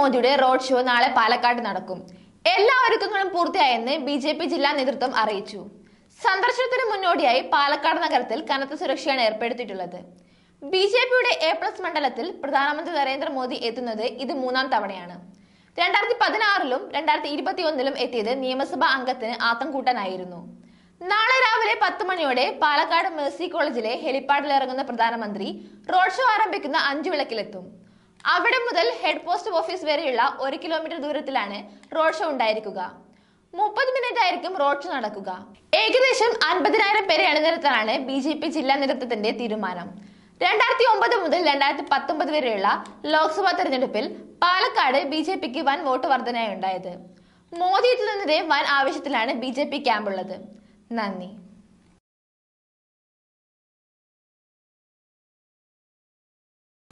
നരേന്ദ്രമോദിയുടെ road show നാളെ പാലക്കാട് നടക്കും എല്ലാ ഒരുക്കങ്ങളും പൂർത്തിയായെന്ന് ബി ജെ പി ജില്ലാ നേതൃത്വം അറിയിച്ചു സന്ദർശനത്തിന് മുന്നോടിയായി പാലക്കാട് നഗരത്തിൽ കനത്ത സുരക്ഷയാണ് ഏർപ്പെടുത്തിയിട്ടുള്ളത് ബി ജെ പിയുടെ എ പ്ലസ് മണ്ഡലത്തിൽ പ്രധാനമന്ത്രി നരേന്ദ്രമോദി എത്തുന്നത് ഇത് മൂന്നാം തവണയാണ് രണ്ടായിരത്തി പതിനാറിലും രണ്ടായിരത്തി ഇരുപത്തി ഒന്നിലും എത്തിയത് നിയമസഭാ അംഗത്തിന് ആത്തം കൂട്ടാനായിരുന്നു നാളെ രാവിലെ പത്ത് മണിയോടെ പാലക്കാട് മേഴ്സി കോളേജിലെ ഹെലിപ്പാഡിൽ ഇറങ്ങുന്ന പ്രധാനമന്ത്രി റോഡ് ഷോ ആരംഭിക്കുന്ന അഞ്ചു വിളക്കിലെത്തും അവിടെ മുതൽ ഹെഡ് പോസ്റ്റ് ഓഫീസ് വരെയുള്ള ഒരു കിലോമീറ്റർ ദൂരത്തിലാണ് റോഡ് ഷോ ഉണ്ടായിരിക്കുക മുപ്പത് മിനിറ്റ് ആയിരിക്കും റോഡ് ഷോ നടക്കുക ഏകദേശം അൻപതിനായിരം പേരെ അണിനിരത്താനാണ് ബി ജെ പി ജില്ലാ നേതൃത്വത്തിന്റെ തീരുമാനം രണ്ടായിരത്തി ഒമ്പത് മുതൽ രണ്ടായിരത്തി പത്തൊമ്പത് വരെയുള്ള ലോക്സഭാ തെരഞ്ഞെടുപ്പിൽ പാലക്കാട് ബി ജെ പിക്ക് വൻ വോട്ട് വർധനയുണ്ടായത് മോദി എത്തുന്നതിന്റെ വൻ ആവശ്യത്തിലാണ് ബി ജെ പി ക്യാമ്പുള്ളത് നന്ദി